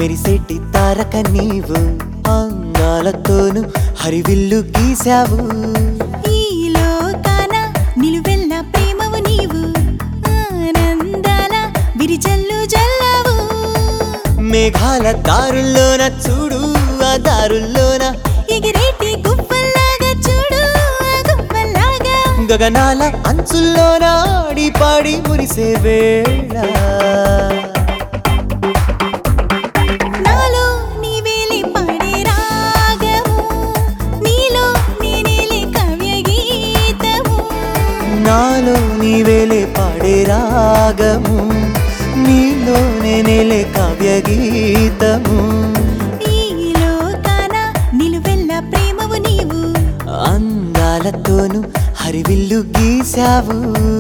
మెరిసేటి తారక నీవు అంగాలతోను హరివిల్లు గీశావు ఈ లోకాన నిలువెల్ల ప్రేమవు నీవు ఆనందాల విరిజల్లు జల్లావు మేఘాల దారుల్లోన చూడు ఆ దారుల్లోన ఎగిరేటి గువ్వల్లాగా చూడు ఆ గువ్వల్లాగా గగనాల అంచుల్లోన ఆడి పాడి మురిసే వేళ నాలో నీవేలే పాడే రాగము నీలో నేనేలే కావ్య గీతము నాలో నీవేలే పాడే రాగము నీలో నేనేలే కావ్య గీతము ఈ లోకాన నిలువెల్ల ప్రేమవు నీవు అందాలతోను హరివిల్లు గీశావు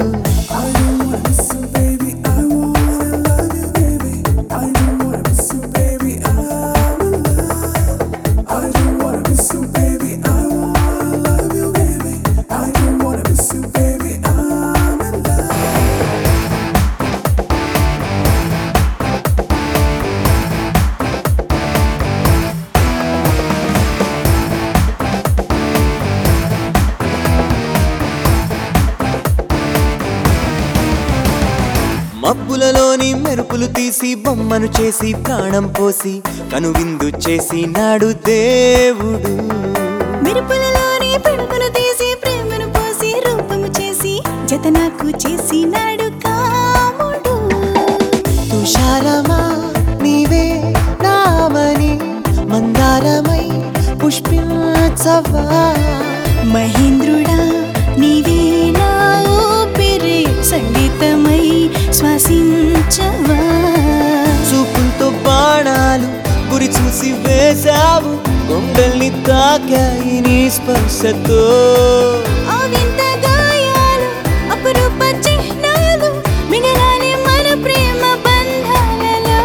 మబ్బులలోని మెరుపులు తీసి బొమ్మను చేసి ప్రాణం పోసి కనువిందు చేసి నాడు దేవుడు మెరుపులలోని పిడుగులు తీసి ప్రేమను పోసి రూపము చేసి జత నాకు చేసి నాడు కాముడు తుషారమా నీవే నామని మందారమై పుష్పించవా మహేంద్రుడా నీవే నా ఊపిరి సంగీతమై శ్వాసించవా చూపులతో బాణాలు గురి చూసి వేశావు గుండెల్ని తాకాయి నీ స్పర్శతో ఆ వింత గాయాలు అపురూప చిహ్నాలు మిగలాలి మన ప్రేమ బంధాలలో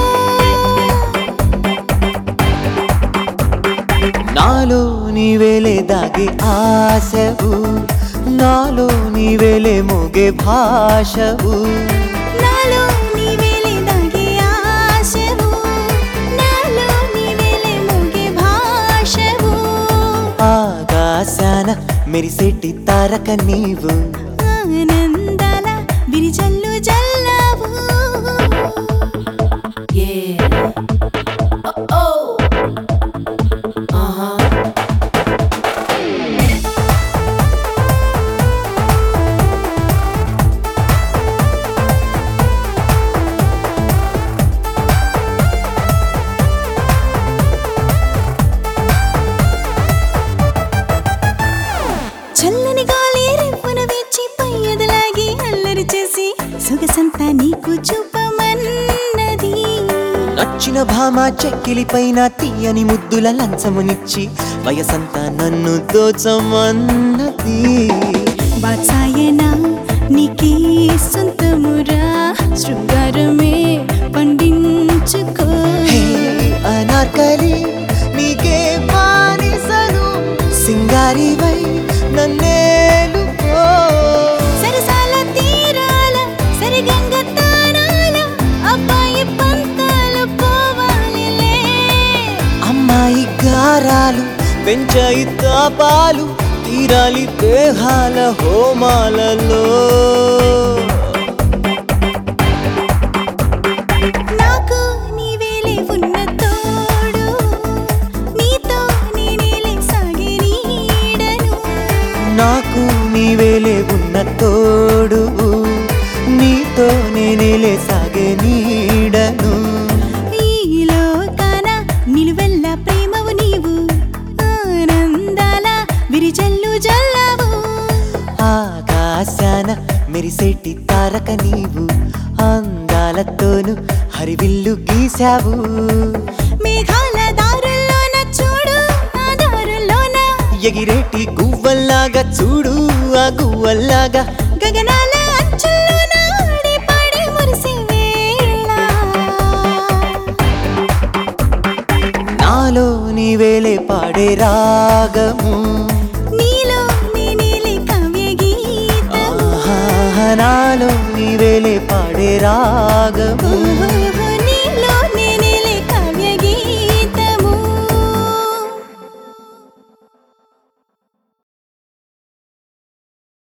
నాలో నీవేలే దాగే ఆశవు నాలో నీవేలే మోగే భాషవు నాలో నీవేలే దాగే ఆశవు నాలో నీవేలే మోగే భాషవు ఆకాశాన మెరిసేటి తారక నీవు ఆనందాల విరిజల్లు జల్లావు చల్లని గాలి రేపున వీచి పయ్యదలాగి అల్లరి చేసి సొగసంతా నీకు చూపమన్నది నచ్చిన భామ చెక్కిలి పైన తీయని ముద్దుల లంచమునిచ్చి వయసంతా నన్ను దోచమన్నది వాత్సాయన నీకే సొంతమురా శృంగారమే పండించుకో హే అనార్కలి నీకే బానిసను సింగారివై నన్నేలుకో సరసాల తీరాల సరిగంగ తానాల అబ్బాయి పంతాలు పోవాలిలే అమ్మాయి గారాలు పెంచాయి తాపాలు తీరాలి దేహాల హోమాలలో నాకు నీవేలే ఉన్న తోడు నీతో నేనేలే సాగే నీడను నాకు నీవేలే ఉన్న తోడు నీతో నేనేలే సాగే నీడను ఈ లోకాన నిలువెల్ల ప్రేమవు నీవు ఆనందాల విరిజల్లు జల్లావు ఆకాశాన మెరిసేటి తారక నీవు అందాలతోను హరివిల్లు గీశావు మేఘాల దారుల్లోన చూడు ఆ దారుల్లోన ఎగిరేటి గువ్వల్లాగా చూడు ఆ గువ్వల్లాగా గగనాల అంచుల్లోన ఆడి పాడి మురిసే వేళ నాలో నీవేలే పాడే రాగము నీలో నేనేలే కావ్య గీతము ఆహా, నాలో నీవేలే పాడే రాగము